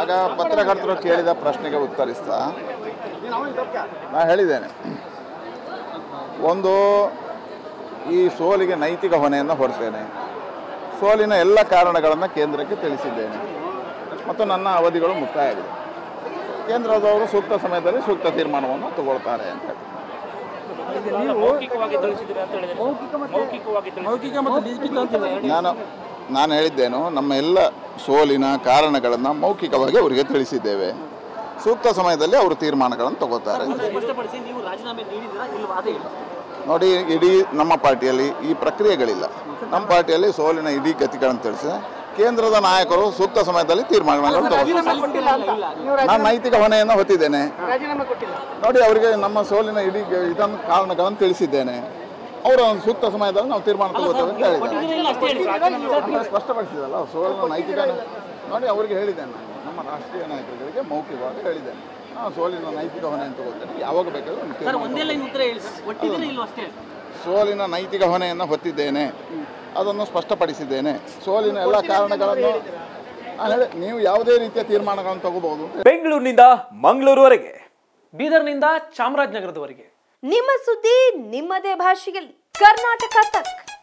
ಆಗ ಪತ್ರಕರ್ತರು ಕೇಳಿದ ಪ್ರಶ್ನೆಗೆ ಉತ್ತರಿಸ್ತಾ ನಾ ಹೇಳಿದ್ದೇನೆ ಒಂದು ಈ ಸೋಲಿಗೆ ನೈತಿಕ ಹೊಣೆಯನ್ನು ಹೊರ್ತೇನೆ ಸೋಲಿನ ಎಲ್ಲ ಕಾರಣಗಳನ್ನು ಕೇಂದ್ರಕ್ಕೆ ತಿಳಿಸಿದ್ದೇನೆ ಮತ್ತು ನನ್ನ ಅವಧಿಗಳು ಮುಕ್ತಾಯ ಆಗಿದೆ ಕೇಂದ್ರದವರು ಸೂಕ್ತ ಸಮಯದಲ್ಲಿ ಸೂಕ್ತ ತೀರ್ಮಾನವನ್ನು ತಗೊಳ್ತಾರೆ ಅಂತ ಹೇಳಿ ಮೌಖಿಕವಾಗಿ ತಿಳಿಸಿದ್ರೆ ಅಂತ ಹೇಳಿದ್ರೆ ಮೌಖಿಕವಾಗಿ ತಿಳಿಸಿದ್ರೆ ಮೌಖಿಕ ಮತ್ತು ಲಿಖಿತ ಅಂತಿಲ್ಲ ಎರಡು ನಾನು ನಾನು ಹೇಳಿದ್ದೇನು ನಮ್ಮ ಎಲ್ಲ ಸೋಲಿನ ಕಾರಣಗಳನ್ನು ಮೌಖಿಕವಾಗಿ ಅವರಿಗೆ ತಿಳಿಸಿದ್ದೇವೆ ಸೂಕ್ತ ಸಮಯದಲ್ಲಿ ಅವರು ತೀರ್ಮಾನಗಳನ್ನು ತಗೋತಾರೆ ಸ್ಪಷ್ಟಪಡಿಸಿ ನೀವು ರಾಜೀನಾಮೆ ನೀಡಿದಿರಾ ಇಲ್ವಾ ಅದೇ ಹೇಳಿ ನೋಡಿ ಇಡೀ ನಮ್ಮ ಪಾರ್ಟಿಯಲ್ಲಿ ಈ ಪ್ರಕ್ರಿಯೆಗಳಿಲ್ಲ ನಮ್ಮ ಪಾರ್ಟಿಯಲ್ಲಿ ಸೋಲಿನ ಇಡೀ ಗತಿಗಳನ್ನು ತಿಳಿಸಿ ಕೇಂದ್ರದ ನಾಯಕರು ಸೂಕ್ತ ಸಮಯದಲ್ಲಿ ತೀರ್ಮಾನಗಳನ್ನು ತಗೋತಾರೆ ನಾನು ನೈತಿಕ ಹೊಣೆಯನ್ನು ಹೊತ್ತಿದ್ದೇನೆ ನೋಡಿ ಅವರಿಗೆ ನಮ್ಮ ಸೋಲಿನ ಇಡೀ ಗ- ಇದನ್ನು ಕಾರಣಗಳನ್ನು ತಿಳಿಸಿದ್ದೇನೆ ಅವರ ಒಂದು ಸೂಕ್ತ ಸಮಯದಲ್ಲಿ ನಾವು ತೀರ್ಮಾನ ತಗೋತೇವೆ ಅಂತ ಹೇಳಿದ್ದಾರೆ ಇಲ್ಲ ಅಷ್ಟೇ ಹೇಳಿ ಅಂದ್ರೆ ಸ್ಪಷ್ಟಪಡಿಸಿದಲ್ಲ ಸೋಲಿನ ನೈತಿಕ ನೋಡಿ ಅವರಿಗೆ ಹೇಳಿದ್ದೇನೆ ನಾನು ನಮ್ಮ ರಾಷ್ಟ್ರೀಯ ನಾಯಕರುಗಳಿಗೆ ಮೌಖಿಕವಾಗಿ ಹೇಳಿದ್ದೇನೆ ನಾನು ಸೋಲಿನ ನೈತಿಕ ಹೊಣೆಯನ್ನು ತಗೋತೇನೆ ಯಾವಾಗ ಬೇಕಾದ್ರೂ ಒಂದು ಸರ್ ತೀರ್ಮಾನ ಒಂದೇ ಲೈನ್ ಉತ್ತರ ಹೇಳಿ ಸರ್ ಒಟ್ಟಿದ್ದೀರಾ ಇಲ್ವಾ ಅಷ್ಟೇ ಹೇಳಿ ಸೋಲಿನ ನೈತಿಕ ಹೊಣೆಯನ್ನು ಹೊತ್ತಿದ್ದೇನೆ ಅದನ್ನು ಸ್ಪಷ್ಟಪಡಿಸಿದ್ದೇನೆ ಸೋಲಿನ ಎಲ್ಲ ಕಾರಣಗಳನ್ನು ನಾನು ಹೇಳಿ ನೀವು ಯಾವುದೇ ರೀತಿಯ ತೀರ್ಮಾನಗಳನ್ನು ತಗೋಬಹುದು ಅಂತ ಬೆಂಗಳೂರಿನಿಂದ ಮಂಗಳೂರುವರೆಗೆ ಬೀದರ್ನಿಂದ ಚಾಮರಾಜನಗರದವರೆಗೆ ನಿಮ್ಮ ಸುದ್ದಿ ನಿಮ್ಮದೇ ಭಾಷೆಯಲ್ಲಿ ಕರ್ನಾಟಕ ತಕ್